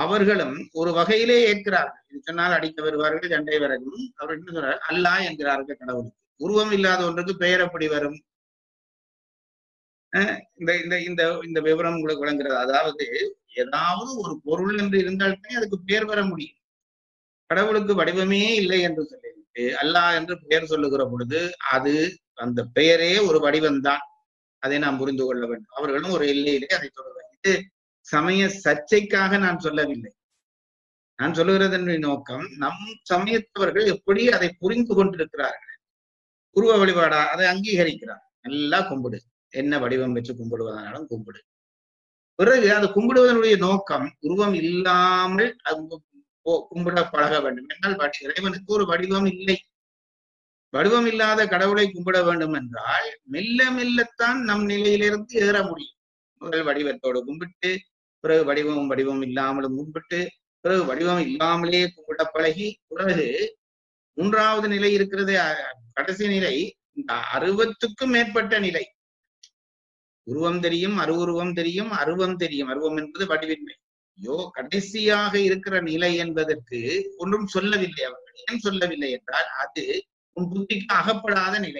அவர்களும் ஒரு வகையிலே ஏற்கிறார்கள் இது சொன்னால் அடிக்க வருவார்கள் சண்டை வரும் அவர் என்ன சொல்றார் அல்லாஹ் என்கிறார்கள் கடவுளுக்கு உருவம் இல்லாத ஒன்றுக்கு பெயர் எப்படி வரும் அஹ் இந்த இந்த இந்த இந்த விவரம் உங்களுக்கு விளங்குறது அதாவது ஏதாவது ஒரு பொருள் என்று இருந்தால்தான் அதுக்கு பெயர் வர முடியும் கடவுளுக்கு வடிவமே இல்லை என்று சொல்லிவிட்டு அல்லாஹ் என்று பெயர் சொல்லுகிற பொழுது அது அந்த பெயரே ஒரு வடிவம்தான் அதை நாம் புரிந்து கொள்ள வேண்டும் அவர்களும் ஒரு எல்லையிலே அதை சொல்லுவாங்க இது சமய சர்ச்சைக்காக நான் சொல்லவில்லை நான் சொல்லுகிறதன் நோக்கம் நம் சமயத்தவர்கள் எப்படி அதை புரிந்து கொண்டிருக்கிறார்கள் உருவ வழிபாடா அதை அங்கீகரிக்கிறார் நல்லா கும்பிடு என்ன வடிவம் வச்சு கும்பிடுவதனாலும் கும்பிடு பிறகு அது கும்பிடுவதனுடைய நோக்கம் உருவம் இல்லாமல் அது போ- கும்பிட பழக வேண்டும் என்றால் வடி- இறைவனுக்கு ஒரு வடிவம் இல்லை வடிவம் இல்லாத கடவுளை கும்பிட வேண்டும் என்றால் மெல்ல மெல்லத்தான் நம் நிலையிலிருந்து ஏற முடியும் முதல் வடிவத்தோடு கும்பிட்டு பிறகு வடிவம் வடிவம் இல்லாமலும் கும்பிட்டு பிறகு வடிவம் இல்லாமலே கும்பிட பழகி பிறகு மூன்றாவது நிலை இருக்கிறது அ- கடைசி நிலை இந்த அருவத்துக்கும் மேற்பட்ட நிலை உருவம் தெரியும் அருவுருவம் தெரியும் அருவம் தெரியும் அருவம் என்பது வடிவின்மை ஐயோ கடைசியாக இருக்கிற நிலை என்பதற்கு ஒன்றும் சொல்லவில்லை அவர்கள் ஏன் சொல்லவில்லை என்றால் அது உன் புத்திக்கு அகப்படாத நிலை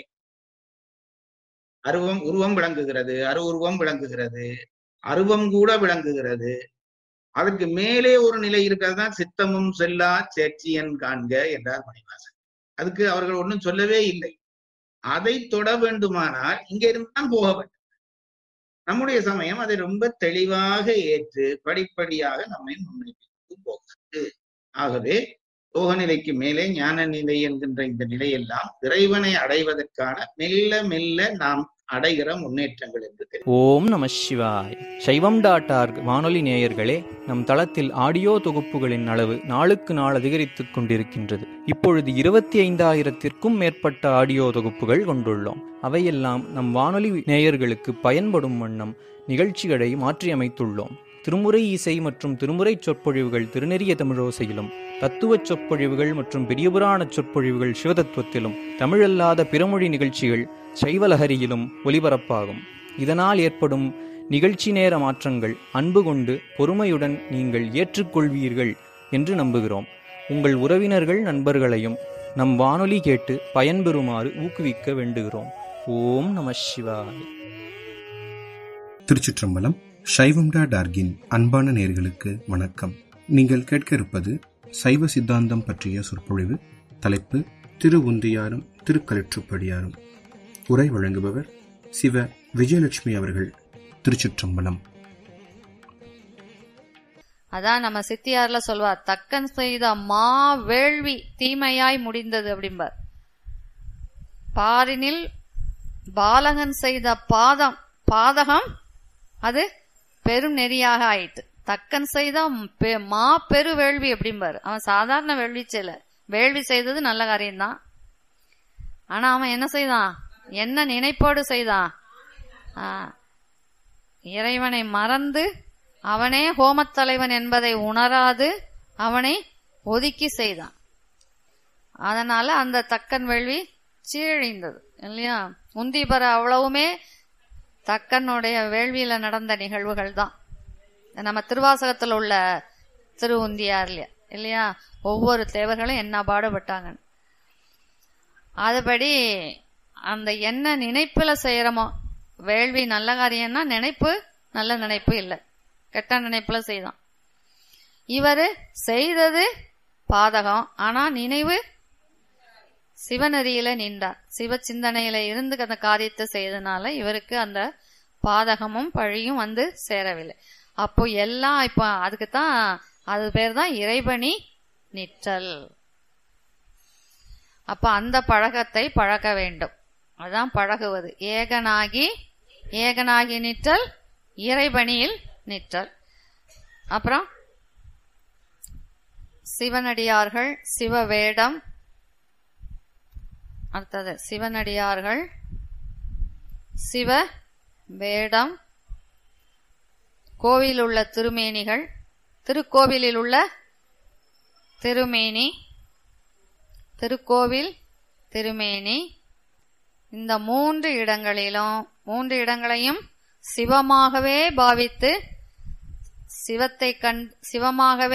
அருவம் உருவம் விளங்குகிறது அரு உருவம் விளங்குகிறது அருவம் கூட விளங்குகிறது அதற்கு மேலே ஒரு நிலை இருக்கிறது தான் சித்தமும் செல்லா சேட்சியன் காண்க என்றார் மணிவாசன் அதுக்கு அவர்கள் ஒன்றும் சொல்லவே இல்லை அதை தொட வேண்டுமானால் இங்க இருந்து தான் போக வேண்டும் நம்முடைய சமயம் அதை ரொம்ப தெளிவாக ஏற்று படிப்படியாக நம்மை முன்னேற்றி போகிறது ஆகவே யோக நிலைக்கு மேலே ஞான நிலை என்கின்ற இந்த நிலையெல்லாம் இறைவனை அடைவதற்கான மெல்ல மெல்ல நாம் அடைகிற முன்னேற்றங்கள் என்று தெரியும் ஓம் நம சிவாய் சைவம் டாட் ஆர்க் வானொலி நேயர்களே நம் தளத்தில் ஆடியோ தொகுப்புகளின் அளவு நாளுக்கு நாள் அதிகரித்துக் கொண்டிருக்கின்றது இப்பொழுது இருபத்தி ஐந்தாயிரத்திற்கும் மேற்பட்ட ஆடியோ தொகுப்புகள் கொண்டுள்ளோம் அவையெல்லாம் நம் வானொலி நேயர்களுக்கு பயன்படும் வண்ணம் நிகழ்ச்சிகளை மாற்றியமைத்துள்ளோம் திருமுறை இசை மற்றும் திருமுறை சொற்பொழிவுகள் திருநெறிய தமிழோசையிலும் தத்துவச் சொற்பொழிவுகள் மற்றும் பெரியபுராண சொற்பொழிவுகள் சிவதத்துவத்திலும் தமிழல்லாத பிறமொழி நிகழ்ச்சிகள் சைவலஹரியிலும் ஒலிபரப்பாகும் இதனால் ஏற்படும் நிகழ்ச்சி நேர மாற்றங்கள் அன்பு கொண்டு பொறுமையுடன் நீங்கள் ஏற்றுக்கொள்வீர்கள் என்று நம்புகிறோம் உங்கள் உறவினர்கள் நண்பர்களையும் நம் வானொலி கேட்டு பயன்பெறுமாறு ஊக்குவிக்க வேண்டுகிறோம் ஓம் நம சிவாய் திருச்சிற்றம்பலம் சைவம்டா டார்கின் அன்பான நேர்களுக்கு வணக்கம் நீங்கள் கேட்க இருப்பது சைவ சித்தாந்தம் பற்றிய சொற்பொழிவு தலைப்பு திரு உந்தியாரும் திருக்கலிற்றுப்படியாரும் உரை வழங்குபவர் சிவ விஜயலட்சுமி அவர்கள் திருச்சிற்றம்பலம் அதான் நம்ம சித்தியார்ல சொல்வார் தக்கன் செய்த மா வேள்வி தீமையாய் முடிந்தது அப்படிம்பார் பாரினில் பாலகன் செய்த பாதம் பாதகம் அது பெரும் நெறியாக ஆயிட்டு தக்கன் செய்த பெ- மா பெரு வேள்வி அப்படிம்பார் அவன் சாதாரண வேள்வி செய்யல வேள்வி செய்தது நல்ல காரியம்தான் ஆனா அவன் என்ன செய்தான் என்ன நினைப்போடு செய்தான் ஆ, இறைவனை மறந்து அவனே ஹோமத்தலைவன் என்பதை உணராது அவனை ஒதுக்கி செய்தான் அதனால அந்த தக்கன் வேள்வி சீழிந்தது இல்லையா உந்திபர அவ்வளவுமே தக்கனுடைய வேள்வியில நடந்த நிகழ்வுகள் தான் நம்ம திருவாசகத்தில் உள்ள திரு உந்தியார்ல இல்லையா ஒவ்வொரு தேவர்களும் என்ன பாடுபட்டாங்க அதுபடி அந்த என்ன நினைப்புல செய்யறோமோ வேள்வி நல்ல காரியம்னா நினைப்பு நல்ல நினைப்பு இல்லை கெட்ட நினைப்புல செய்தான் இவரு செய்தது பாதகம் ஆனா நினைவு சிவநெறியில நின்றார் சிவ சிந்தனையில இருந்து அந்த காரியத்தை செய்தனால இவருக்கு அந்த பாதகமும் பழியும் வந்து சேரவில்லை அப்போ எல்லாம் இப்போ அதுக்கு தான் அது பேர் தான் இறைபணி நிற்றல் அப்ப அந்த பழக்கத்தை பழக்க வேண்டும் அதான் பழகுவது ஏகனாகி ஏகனாகி நிற்றல் இறைபணியில் நிற்றல் அப்புறம் சிவனடியார்கள் சிவவேடம் அடுத்தது சிவனடியார்கள் சிவ வேடம் கோவில் உள்ள திருமேனிகள் திருக்கோவிலில் உள்ள திருமேனி திருக்கோவில் திருமேனி இந்த மூன்று இடங்களிலும் மூன்று இடங்களையும் சிவமாகவே பாவித்து சிவத்தை கண் சிவமாகவே